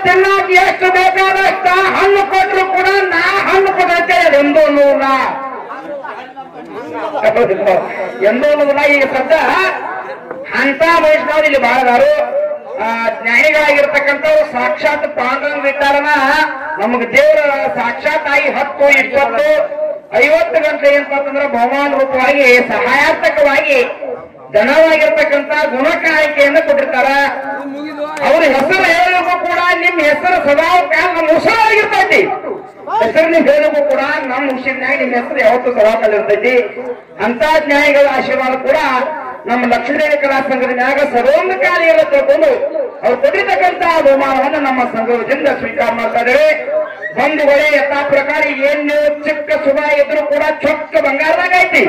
ತಿನ್ನೋಕೆ ಎಷ್ಟು ಬೇಕಾದಷ್ಟ ಹಣ್ಣು ಕೊಟ್ಟರು ಕೂಡ ನಾ ಹಣ್ಣು ಕೊಡುತ್ತೆ ಎಂದೂ ನೂರ ಎಂದೂ ನೂರ ಈಗ ಸದ್ದ ಅಂತ ವಯಸ್ಸಿನವ್ರು ಇಲ್ಲಿ ಬಾಳದಾರು ಆ, ಜ್ಞಾನಿಗಳಾಗಿರ್ತಕ್ಕಂಥವ್ರು ಸಾಕ್ಷಾತ್ ಪಾಂಡುರಂಗ ವಿಚಾರನ ನಮಗೆ ದೇವರ ಸಾಕ್ಷಾತ್ ಆಗಿ ಹತ್ತು ಇಪ್ಪತ್ತು ಐವತ್ತು ಗಂಟೆ ಅಂತಂದ್ರೆ ಬಹುಮಾನ ರೂಪವಾಗಿ ಸಹಾಯಾರ್ಥಕವಾಗಿ ಧನವಾಗಿರ್ತಕ್ಕಂಥ ಗುಣಕಾಣಿಕೆಯನ್ನು ಕೊಟ್ಟಿರ್ತಾರ ಅವ್ರ ಹೆಸರು ಹೇಳಲಿಕ್ಕೂ ಕೂಡ ನಿಮ್ ಹೆಸರು ಸದಾ ಕಾಲ ನಮ್ಮ ಉಸಿರಾಗಿರ್ತೈತಿ ಹೆಸರು ನೀವು ಹೇಳಲಿಕ್ಕೂ ಕೂಡ ನಮ್ಮ ಉಸಿರಿನಾಗ ನಿಮ್ ಹೆಸರು ಯಾವತ್ತೂ ಸದಾ ಕಾಲ ಇರ್ತೈತಿ ಅಂತ ಜ್ಞಾನಿಗಳ ಆಶೀರ್ವಾದ ಕೂಡ ನಮ್ಮ ಲಕ್ಷ್ಮೀದೇವಿ ಕಲಾ ಸಂಘದ ಮ್ಯಾಗ ಸರ್ವೋಮಕಾಲಿ ಎಲ್ಲ ತಿಳ್ಕೊಂಡು ಅವ್ರು ಕೊಟ್ಟಿರ್ತಕ್ಕಂಥ ಬಹುಮಾನವನ್ನು ನಮ್ಮ ಸಂಘದಿಂದ ಸ್ವೀಕಾರ ಮಾಡ್ತಾ ಇದ್ದಾರೆ ಬಂಧುಗಳೇ ಯಥಾ ಪ್ರಕಾರ ಏನ್ ನೀವು ಚಿಕ್ಕ ಶುಭ ಇದ್ರು ಕೂಡ ಚೊಕ್ಕ ಬಂಗಾರದಾಗ ಐತಿ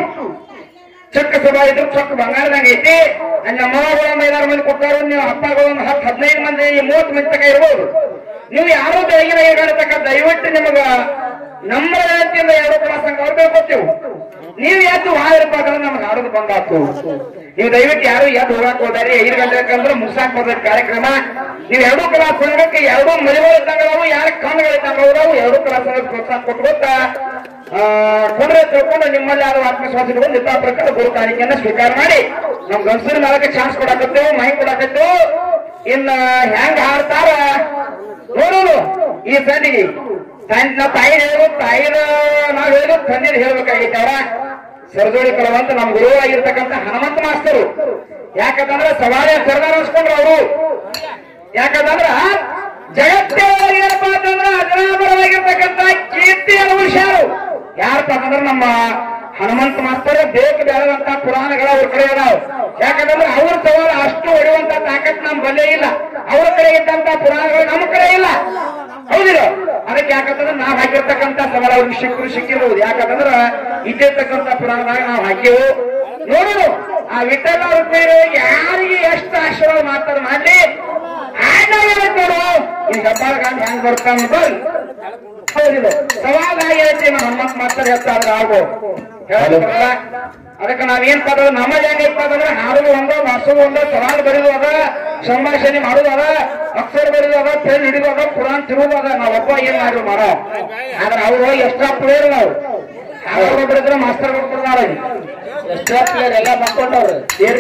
ಚೊಕ್ಕ ಸಭಾ ಇದ್ರು ಚೊಕ್ಕ ಬಂಗಾರದಾಗ ಐತಿ ಅಲ್ಲಿ ನಮ್ಮ ಮಗಳು ಒಂದು ಐದಾರು ಮಂದಿ ಕೊಟ್ಟಾರು ನೀವು ಅಪ್ಪಗಳು ಒಂದು ಹತ್ತು ಹದಿನೈದು ಮಂದಿ ಮೂವತ್ತು ಮಂದಿ ತಕ ಇರ್ಬೋದು ನೀವು ಯಾರೋ ಬೆಳಗಿನ ಹೇಳಿರ್ತಕ್ಕ ದಯವಿಟ್ಟು ನಿಮಗ ನಮ್ಮ ರೀತಿಯಿಂದ ಎರಡು ಕೂಡ ಸಂಘ ಅವ್ರು ಬೇಡ್ಕೊತೀವಿ ನೀವು ಎದ್ದು ಹಾಯರಪ್ಪ ಅಂದ್ರೆ ನಮ್ಗೆ ಆಡೋದು ಬಂದಾತು ನೀವು ದಯವಿಟ್ಟು ಯಾರು ಎದ್ದು ಹೋಗಕ್ ಹೋದಾರಿ ಐದು ಗಂಟೆ ಅಂದ್ರೆ ಮುಗಿಸಾಕ್ ಹೋದ ಕಾರ್ಯಕ್ರಮ ನೀವು ಎರಡು ಕಲಾ ಸಂಘಕ್ಕೆ ಎರಡು ಮರಿಗಳು ಇದ್ದಂಗ ಅವು ಯಾರ ಕಣ್ಣುಗಳು ಇದ್ದಂಗ ಅವು ಎರಡು ಕಲಾ ಸಂಘಕ್ಕೆ ಪ್ರೋತ್ಸಾಹ ಕೊಟ್ಕೊತಾ ಆ, ಕುದುರೆ ತಿಳ್ಕೊಂಡು ನಿಮ್ಮಲ್ಲಿ ಯಾರು ಆತ್ಮವಿಶ್ವಾಸ ಇಟ್ಕೊಂಡು ಇಂಥ ಪ್ರಕಾರ ಗುರು ಕಾಣಿಕೆಯನ್ನ ಸ್ವೀಕಾರ ಮಾಡಿ ನಮ್ ಗಂಡಸರ ನಾಲ್ಕು ಚಾನ್ಸ್ ಕೊಡಾಕತ್ತೇವು ಮೈ ಕೊಡಾಕತ್ತೇವು ಇನ್ನ ಹೆಂಗ್ ಹಾಡ್ತಾರ ನೋಡೋದು ಈ ಸಂದಿಗೆ ತನ್ನ ನಾ ತಾಯಿ ಹೇಳು ತಾಯಿನ ನಾವ್ ಹೇಳು ತಂದಿನ ಹೇಳ್ಬೇಕಾಗಿತ್ತು ಅವ್ರ ಸರಜೋಳಿ ಕಳವಂತ ನಮ್ ಗುರು ಆಗಿರ್ತಕ್ಕಂಥ ಹನುಮಂತ ಮಾಸ್ತರು ಯಾಕಂತಂದ್ರೆ ಸವಾರಿ ಸರ್ದಾರ ಅನ್ಸ್ಕೊಂಡ್ರು ಅವರು ಯಾಕಂತಂದ್ರ ಜಗತ್ತೇ ಏನಪ್ಪ ಅಂತಂದ್ರ ಅಜರಾಮರವಾಗಿರ್ತಕ್ಕಂಥ ಕೀರ್ತಿಯನ್ನು ಉಳಿಸ್ಯಾರು ಯಾರಪ್ಪ ಅಂತಂದ್ರ ನಮ್ಮ ಹನುಮಂತ ಮಾಸ್ತರ್ ಬೇಕು ಬೇಡದಂತ ಪುರಾಣಗಳ ಅವ್ರ ಕಡೆ ಅದಾವ ಯಾಕಂತಂದ್ರೆ ಅವ್ರ ಸವಾಲು ಅಷ್ಟು ಹೊಡೆಯುವಂತ ತಾಕತ್ ನಮ್ ಬಲ್ಲೇ ಇಲ್ಲ ಅವ್ರ ಕಡೆ ಇದ್ದಂತ ಪುರಾಣಗಳು ನಮ್ಮ ಕಡೆ ಇಲ್ಲ ಹೌದಿಲ್ಲ ಅದಕ್ಕೆ ಯಾಕಂತಂದ್ರೆ ನಾವ್ ಹಾಕಿರ್ತಕ್ಕಂಥ ಸವಾಲು ಅವ್ರಿಗೆ ಸಿಕ್ಕರು ಸಿಕ್ಕಿರ್ಬೋದು ಯಾಕಂತಂದ್ರ ಇದ್ದಿರ್ತಕ್ಕಂಥ ಪುರಾಣದಾಗ ನಾವು ಹಾಕಿವು ನೋಡು ಆ ವಿಠಲ ಅವ್ರ ಮೇಲೆ ಯಾರಿಗೆ ಎಷ್ಟು ಆಶೀರ್ವಾದ ಮಾಡ್ತಾರೆ ಮಾಡ್ಲಿ ಆಗ ಹೇಳಕ್ ನೋಡು ಈ ಹೆಬ್ಬಾಳ ಗಾಂಧಿ ಹೆಂಗ್ ಬರ್ತಾನ ಹೌದಿಲ್ಲ ಸವಾಲ್ ಆಗೈತಿ ನಮ್ಮ ಹನುಮಂತ ಮಾಸ್ತರ್ ಹೇಳ್ತಾರ ಆಗು ಹೇಳ್ತಾರಲ್ಲ ಅದಕ್ಕೆ ನಾವೇನ್ ಪದ ನಮ್ಮಲ್ಲಿ ಹೆಂಗೈತಪ್ಪ ಅಂದ್ರೆ ಹಾಡುದು ಒಂದ ಮಾಸೋದು ಒಂದ ಸವಾಲ್ ಬರೀದು ಅದ ಸಂಭಾಷಣೆ ಮಾಡುದು ಅದ ಅಕ್ಷರ ಬರೀದು ಅದ ಪೆನ್ ಹಿಡಿದು ಅದ ಪುರಾಣ ತಿರುವುದು ಅದ ನಾವೊಬ್ಬ ಏನ್ ಮಾಡಿ ಮಾಡೋ ಆದ್ರೆ ಅವ್ರು ಎಷ್ಟ ಪ್ಲೇಯರ್ ನಾವು ಅವ್ರು ಬಿಡಿದ್ರೆ ಮಾಸ್ತರ್ ಕೊಡ್ತಾರ ಎಕ್ಸ್ಟ್ರಾ ಪ್ಲೇಯರ್ ಎಲ್ಲ ಮಕ್ಕೊಂಡವ್ರು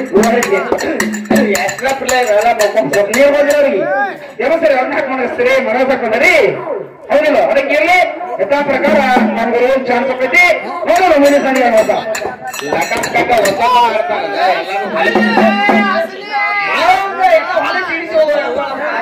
ಎಕ್ಸ್ಟ್ರಾ ಪ್ಲೇಯರ್ ಎಲ್ಲ ಮಕ್ಕೊಂಡ್ರು ನೀವು ಬಂದಿರೋರಿಗೆ ಏನೋ ಸರಿ ಅವ್ರನ್ನ ಹಾಕಿ ಮಾಡಿಸ್ತೀರಿ ಮನಸ್ಸಾಕೊಂಡ್ರಿ ಹೌದಿಲ್ಲ ಅದಕ್ಕೆ ಇರ್ಲಿ ಯಥಾ ಪ್ರಕಾರ ನಮ್ಗೆ ಏನ್ ಚಾನ್ಸ್ ಆಕೈತಿ ನೋಡೋಣ ಮುಂದಿನ ಸಂಜೆ ಅನ್ನೋದ ಲಕ್ಕ ಪಕ್ಕ ಹೊಸ ಮಾಡ್ತಾರಲ್ಲ ಎಲ್ಲರೂ